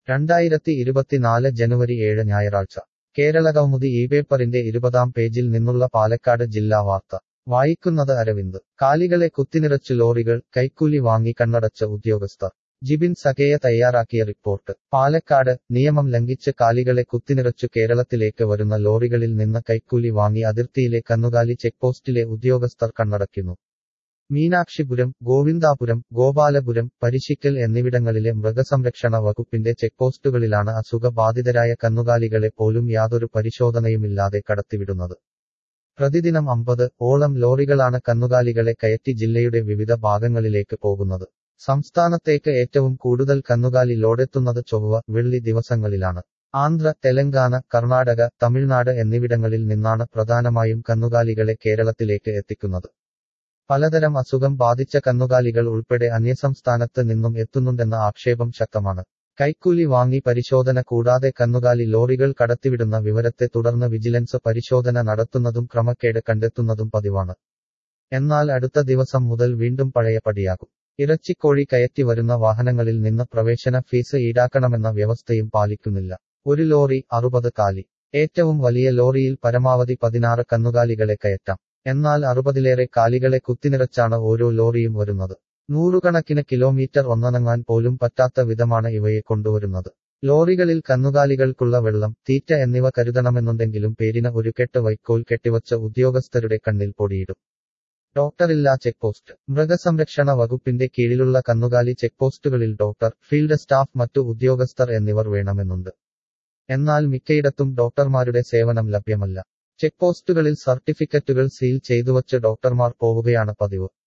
രണ്ടായിരത്തി ഇരുപത്തിനാല് ജനുവരി ഏഴ് ഞായറാഴ്ച കേരളകൗമുദി ഈ പേപ്പറിന്റെ ഇരുപതാം പേജിൽ നിന്നുള്ള പാലക്കാട് ജില്ലാ വാർത്ത വായിക്കുന്നത് അരവിന്ദ് കാലികളെ കുത്തിനിറച്ചു ലോറികൾ കൈക്കൂലി വാങ്ങി കണ്ണടച്ച ഉദ്യോഗസ്ഥർ ജിബിൻ സകേയ തയ്യാറാക്കിയ റിപ്പോർട്ട് പാലക്കാട് നിയമം ലംഘിച്ച് കാലികളെ കുത്തിനിറച്ചു കേരളത്തിലേക്ക് വരുന്ന ലോറികളിൽ നിന്ന് കൈക്കൂലി വാങ്ങി അതിർത്തിയിലെ കന്നുകാലി ചെക്പോസ്റ്റിലെ ഉദ്യോഗസ്ഥർ കണ്ണടയ്ക്കുന്നു മീനാക്ഷിപുരം ഗോവിന്ദാപുരം ഗോപാലപുരം പരിശിക്കൽ എന്നിവിടങ്ങളിലെ മൃഗസംരക്ഷണ വകുപ്പിന്റെ ചെക്പോസ്റ്റുകളിലാണ് അസുഖബാധിതരായ കന്നുകാലികളെ പോലും യാതൊരു പരിശോധനയുമില്ലാതെ കടത്തിവിടുന്നത് പ്രതിദിനം അമ്പത് ഓളം ലോറികളാണ് കന്നുകാലികളെ കയറ്റി ജില്ലയുടെ വിവിധ ഭാഗങ്ങളിലേക്ക് പോകുന്നത് സംസ്ഥാനത്തേക്ക് ഏറ്റവും കൂടുതൽ കന്നുകാലി ലോഡെത്തുന്നത് ചൊവ്വ വെള്ളി ദിവസങ്ങളിലാണ് ആന്ധ്ര തെലങ്കാന കർണാടക തമിഴ്നാട് എന്നിവിടങ്ങളിൽ നിന്നാണ് പ്രധാനമായും കന്നുകാലികളെ കേരളത്തിലേക്ക് എത്തിക്കുന്നത് പലതരം അസുഖം ബാധിച്ച കന്നുകാലികൾ ഉൾപ്പെടെ അന്യസംസ്ഥാനത്ത് നിന്നും എത്തുന്നുണ്ടെന്ന ആക്ഷേപം ശക്തമാണ് കൈക്കൂലി വാങ്ങി പരിശോധന കൂടാതെ കന്നുകാലി ലോറികൾ കടത്തിവിടുന്ന വിവരത്തെ തുടർന്ന് വിജിലൻസ് പരിശോധന നടത്തുന്നതും ക്രമക്കേട് കണ്ടെത്തുന്നതും പതിവാണ് എന്നാൽ അടുത്ത ദിവസം മുതൽ വീണ്ടും പഴയ പടിയാകും ഇറച്ചിക്കോഴി കയറ്റി വരുന്ന വാഹനങ്ങളിൽ നിന്ന് പ്രവേശന ഫീസ് ഈടാക്കണമെന്ന വ്യവസ്ഥയും പാലിക്കുന്നില്ല ഒരു ലോറി അറുപത് കാലി ഏറ്റവും വലിയ ലോറിയിൽ പരമാവധി പതിനാറ് കന്നുകാലികളെ കയറ്റാം എന്നാൽ അറുപതിലേറെ കാലികളെ കുത്തിനിറച്ചാണ് ഓരോ ലോറിയും വരുന്നത് നൂറുകണക്കിന് കിലോമീറ്റർ ഒന്നനങ്ങാൻ പോലും പറ്റാത്ത വിധമാണ് ഇവയെ കൊണ്ടുവരുന്നത് ലോറികളിൽ കന്നുകാലികൾക്കുള്ള വെള്ളം തീറ്റ എന്നിവ കരുതണമെന്നുണ്ടെങ്കിലും പേരിന് ഒരു കെട്ട് വൈക്കോൽ കെട്ടിവച്ച ഉദ്യോഗസ്ഥരുടെ കണ്ണിൽ പൊടിയിടും ഡോക്ടറില്ലാ ചെക്പോസ്റ്റ് മൃഗസംരക്ഷണ വകുപ്പിന്റെ കീഴിലുള്ള കന്നുകാലി ചെക്പോസ്റ്റുകളിൽ ഡോക്ടർ ഫീൽഡ് സ്റ്റാഫ് മറ്റു ഉദ്യോഗസ്ഥർ എന്നിവർ വേണമെന്നുണ്ട് എന്നാൽ മിക്കയിടത്തും ഡോക്ടർമാരുടെ സേവനം ലഭ്യമല്ല ചെക്പോസ്റ്റുകളിൽ സർട്ടിഫിക്കറ്റുകൾ സീൽ ചെയ്തുവച്ച് ഡോക്ടർമാർ പോവുകയാണ് പതിവ്